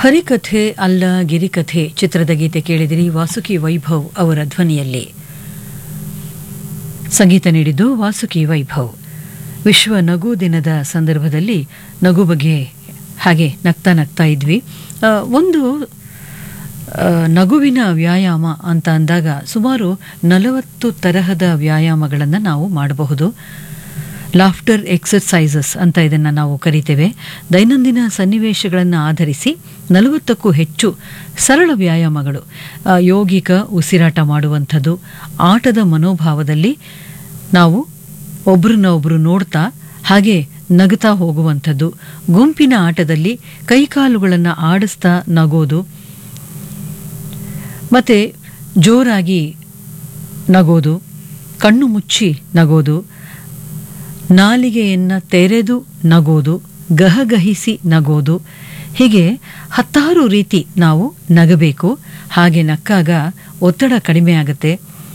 ಹರಿಕಥೆ ಅಲ್ಲ ಗಿರಿಕಥೆ ಚಿತ್ರದ ಗೀತೆ ಕೇಳಿದಿರಿ ವಾಸುಕಿ ವೈಭವ್ ಅವರ ಧ್ವನಿಯಲ್ಲಿ ಸಂಗೀತ ನೀಡಿದ್ದು ವಾಸುಕಿ ವೈಭವ್ ವಿಶ್ವ ನಗು ದಿನದ ಸಂದರ್ಭದಲ್ಲಿ ನಗು ಬಗ್ಗೆ ಹಾಗೆ ನಗ್ತಾ ನಗ್ತಾ ಇದ್ವಿ ಆ, ಒಂದು ಆ, ನಗುವಿನ ವ್ಯಾಯಾಮ ಅಂತ ಅಂದಾಗ ಸುಮಾರು ನಲವತ್ತು ತರಹದ ವ್ಯಾಯಾಮಗಳನ್ನು ನಾವು ಮಾಡಬಹುದು ಲಾಫ್ಟರ್ ಎಕ್ಸರ್ಸೈಸಸ್ ಅಂತ ಇದನ್ನು ನಾವು ಕರಿತೇವೆ ದೈನಂದಿನ ಸನ್ನಿವೇಶಗಳನ್ನು ಆಧರಿಸಿ ನಲವತ್ತಕ್ಕೂ ಹೆಚ್ಚು ಸರಳ ವ್ಯಾಯಾಮಗಳು ಆ, ಯೋಗಿಕ ಉಸಿರಾಟ ಮಾಡುವಂಥದ್ದು ಆಟದ ಮನೋಭಾವದಲ್ಲಿ ನಾವು ಒಬ್ರನ್ನ ಒಬ್ರು ನೋಡ್ತಾ ಹಾಗೆ ನಗುತ್ತಾ ಹೋಗುವಂಥದ್ದು ಗುಂಪಿನ ಆಟದಲ್ಲಿ ಕೈಕಾಲುಗಳನ್ನು ಆಡಿಸ್ತಾ ನಗೋದು ಮತ್ತೆ ಜೋರಾಗಿ ನಗೋದು ಕಣ್ಣು ಮುಚ್ಚಿ ನಗೋದು ನಾಲಿಗೆಯನ್ನು ತೆರೆದು ನಗೋದು ಗಹಗಹಿಸಿ ನಗೋದು ಹೀಗೆ ಹತ್ತಾರು ರೀತಿ ನಾವು ನಗಬೇಕು ಹಾಗೆ ನಕ್ಕಾಗ ಒತ್ತಡ ಕಡಿಮೆ ಆಗುತ್ತೆ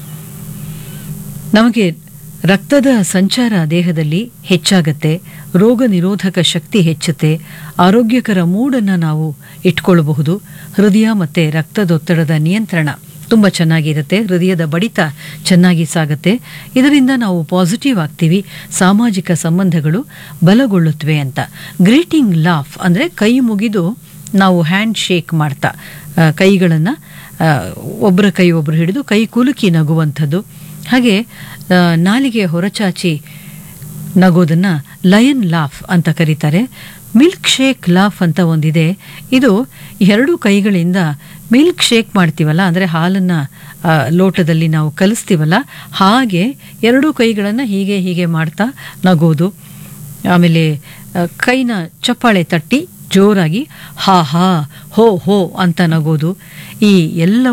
ನಮಗೆ ರಕ್ತದ ಸಂಚಾರ ದೇಹದಲ್ಲಿ ಹೆಚ್ಚಾಗತ್ತೆ ರೋಗ ನಿರೋಧಕ ಶಕ್ತಿ ಹೆಚ್ಚುತ್ತೆ ಆರೋಗ್ಯಕರ ಮೂಡನ್ನು ನಾವು ಇಟ್ಕೊಳ್ಳಬಹುದು ಹೃದಯ ಮತ್ತು ರಕ್ತದೊತ್ತಡದ ನಿಯಂತ್ರಣ ತುಂಬ ಚೆನ್ನಾಗಿರುತ್ತೆ ಹೃದಯದ ಬಡಿತ ಚೆನ್ನಾಗಿ ಸಾಗುತ್ತೆ ಇದರಿಂದ ನಾವು ಪಾಸಿಟಿವ್ ಆಗ್ತೀವಿ ಸಾಮಾಜಿಕ ಸಂಬಂಧಗಳು ಬಲಗೊಳ್ಳುತ್ತವೆ ಅಂತ ಗ್ರೀಟಿಂಗ್ ಲಾಫ್ ಅಂದರೆ ಕೈ ಮುಗಿದು ನಾವು ಹ್ಯಾಂಡ್ ಶೇಕ್ ಮಾಡ್ತಾ ಕೈಗಳನ್ನು ಒಬ್ಬರ ಕೈ ಒಬ್ಬರು ಹಿಡಿದು ಕೈ ಕುಲುಕಿ ನಗುವಂಥದ್ದು ಹಾಗೆ ಆ, ನಾಲಿಗೆ ಹೊರಚಾಚಿ ನಗೋದನ್ನ ಲಯನ್ ಲಾಫ್ ಅಂತ ಕರೀತಾರೆ ಮಿಲ್ಕ್ ಶೇಕ್ ಲಾಫ್ ಅಂತ ಒಂದಿದೆ ಇದು ಎರಡು ಕೈಗಳಿಂದ ಮಿಲ್ಕ್ ಶೇಕ್ ಮಾಡ್ತೀವಲ್ಲ ಅಂದರೆ ಹಾಲನ್ನು ಆ, ಲೋಟದಲ್ಲಿ ನಾವು ಕಲಿಸ್ತೀವಲ್ಲ ಹಾಗೆ ಎರಡೂ ಕೈಗಳನ್ನು ಹೀಗೆ ಹೀಗೆ ಮಾಡ್ತಾ ನಗೋದು ಆಮೇಲೆ ಆ, ಕೈನ ಚಪ್ಪಾಳೆ ತಟ್ಟಿ ಜೋರಾಗಿ ಹಾ ಹಾ ಹೋ ಹೋ ಅಂತ ನಗೋದು ಈ ಎಲ್ಲ